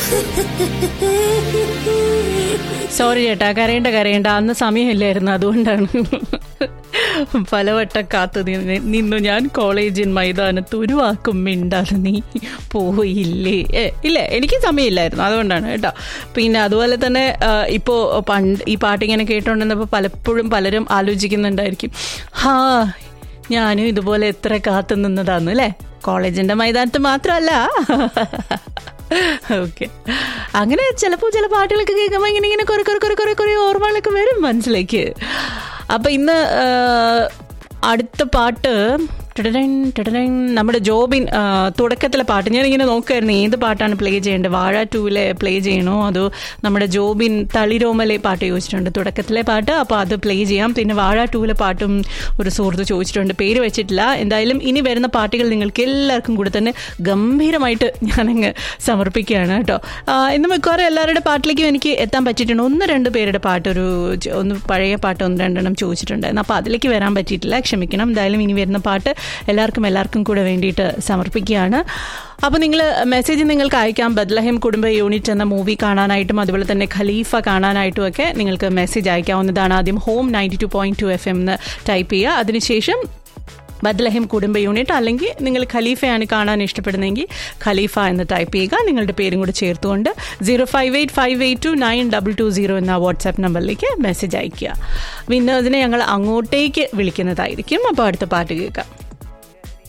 sorry ചേട്ടാ കരയേണ്ട കരയേണ്ട അന്ന് സമയമില്ലായിരുന്നു അതുകൊണ്ടാണ് പലവട്ടം കാത്തു നിന്ന് നിന്നു ഞാൻ കോളേജിൻ മൈതാനത്ത് ഒരു വാക്കും മിണ്ടാതെ നീ പോയില്ലേ ഏ, ഇല്ല എനിക്ക് സമയമില്ലായിരുന്നു അതുകൊണ്ടാണ് കേട്ടോ പിന്നെ അതുപോലെ തന്നെ ആ, ഇപ്പോ പണ്ട് ഈ പാട്ടിങ്ങനെ കേട്ടോണ്ടിരുന്നപ്പോൾ പലപ്പോഴും പലരും ആലോചിക്കുന്നുണ്ടായിരിക്കും ഹാ ഞാനും ഇതുപോലെ എത്ര കാത്തു നിന്നതാന്ന് അല്ലേ കോളേജിന്റെ മൈതാനത്ത് മാത്രമല്ല ഓക്കെ അങ്ങനെ ചിലപ്പോൾ ചില പാട്ടുകളൊക്കെ കേൾക്കുമ്പോൾ ഇങ്ങനെ ഇങ്ങനെ കുറെ കുറെ കുറെ കുറെ കുറെ ഓർമ്മകളൊക്കെ വരും മനസ്സിലേക്ക് അപ്പൊ ഇന്ന് ആ, അടുത്ത പാട്ട് ടിടടൻ, ടിടടൻ, നമ്മുടെ ജോബിൻ ആ, തുടക്കത്തിലെ പാട്ട് ഞാനിങ്ങനെ നോക്കായിരുന്നു ഏത് പാട്ടാണ് പ്ലേ ചെയ്യേണ്ടത് വാഴ ടൂവിലെ പ്ലേ ചെയ്യണോ അതോ നമ്മുടെ ജോബിൻ തളിരോമലെ പാട്ട് ചോദിച്ചിട്ടുണ്ട് തുടക്കത്തിലെ പാട്ട് അപ്പോൾ അത് പ്ലേ ചെയ്യാം പിന്നെ വാഴ ടൂവിലെ പാട്ടും ഒരു സുഹൃത്ത് ചോദിച്ചിട്ടുണ്ട് പേര് വെച്ചിട്ടില്ല എന്തായാലും ഇനി വരുന്ന പാട്ടുകൾ നിങ്ങൾക്ക് എല്ലാവർക്കും കൂടെ തന്നെ ഗംഭീരമായിട്ട് ഞാനങ്ങ് സമർപ്പിക്കുകയാണ് കേട്ടോ ആ, ഇന്ന് മിക്കവാറും എല്ലാവരുടെ പാട്ടിലേക്കും എനിക്ക് എത്താൻ പറ്റിയിട്ടുണ്ട് ഒന്ന് രണ്ട് പേരുടെ പാട്ട് ഒരു ച- ഒന്ന് പഴയ പാട്ട് ഒന്ന് രണ്ടെണ്ണം ചോദിച്ചിട്ടുണ്ടായിരുന്നു അപ്പോൾ അതിലേക്ക് വരാൻ പറ്റിയിട്ടില്ല ക്ഷമിക്കണം എന്തായാലും ഇനി വരുന്ന പാട്ട് എല്ലാവർക്കും എല്ലാവർക്കും കൂടെ വേണ്ടിയിട്ട് സമർപ്പിക്കുകയാണ് അപ്പോൾ നിങ്ങൾ മെസ്സേജ് നിങ്ങൾക്ക് അയക്കാം ബദ്ലഹം കുടുംബ യൂണിറ്റ് എന്ന മൂവി കാണാനായിട്ടും അതുപോലെ തന്നെ ഖലീഫ കാണാനായിട്ടും ഒക്കെ നിങ്ങൾക്ക് മെസ്സേജ് അയക്കാവുന്നതാണ് ആദ്യം Home ninety two point two F M എന്ന് ടൈപ്പ് ചെയ്യുക അതിനുശേഷം ബദ്ലഹിം കുടുംബ യൂണിറ്റ് അല്ലെങ്കിൽ നിങ്ങൾ ഖലീഫയാണ് കാണാൻ ഇഷ്ടപ്പെടുന്നതെങ്കിൽ ഖലീഫ എന്ന് ടൈപ്പ് ചെയ്യുക നിങ്ങളുടെ പേരും കൂടെ ചേർത്തുകൊണ്ട് zero five eight five eight two nine double two zero എന്ന വാട്സാപ്പ് നമ്പറിലേക്ക് മെസ്സേജ് അയയ്ക്കുക വിന്നേഴ്സിനെ ഞങ്ങൾ അങ്ങോട്ടേക്ക് വിളിക്കുന്നതായിരിക്കും അപ്പോൾ അടുത്ത പാട്ട് കേൾക്കാം